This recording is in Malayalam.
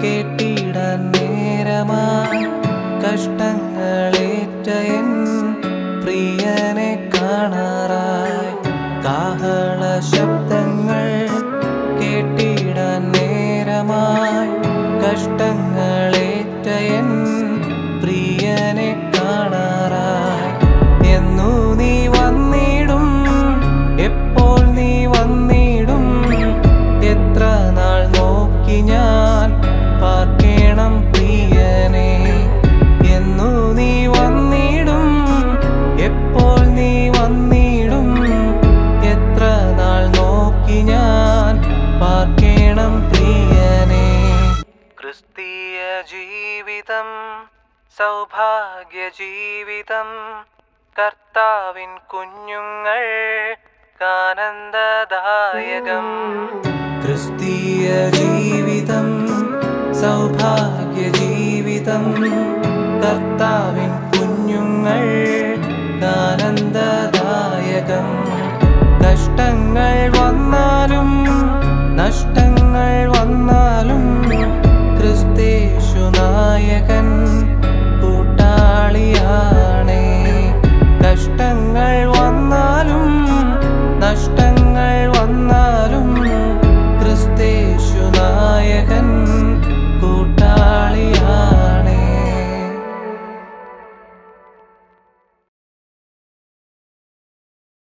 കേട്ടിടാൻ നേരമായി കഷ്ടങ്ങളേറ്റ എൻ പ്രിയനെ കാണാറായി കാഹള ശബ്ദങ്ങൾ കേട്ടിടാൻ നേരമായി കഷ്ടങ്ങളേറ്റ എൻ പ്രിയനെ കാണാറായി എന്നു നീ വന്നിടും എപ്പോൾ നീ വന്നിടും എത്ര നാൾ നോക്കി ഞാൻ പാർക്കേണം പ്രിയനെ എന്നു നീ വന്നിടും എപ്പോൾ നീ വന്നിടും എത്ര നാൾ നോക്കി ഞാൻ പാർക്കേണം പ്രിയനെ ക്രിസ്തീയ ജീവിതം സൗഭാഗ്യ ജീവിതം കർത്താവിൻ കുഞ്ഞുങ്ങൾ ആനന്ദദായകം ക്രിസ്തീയ ജീവിതം സൗഭാഗ്യ ജീവിതം കർത്താവിൻ കുഞ്ഞുങ്ങൾ ആനന്ദദായകം കഷ്ടങ്ങൾ വന്നാലും നഷ്ട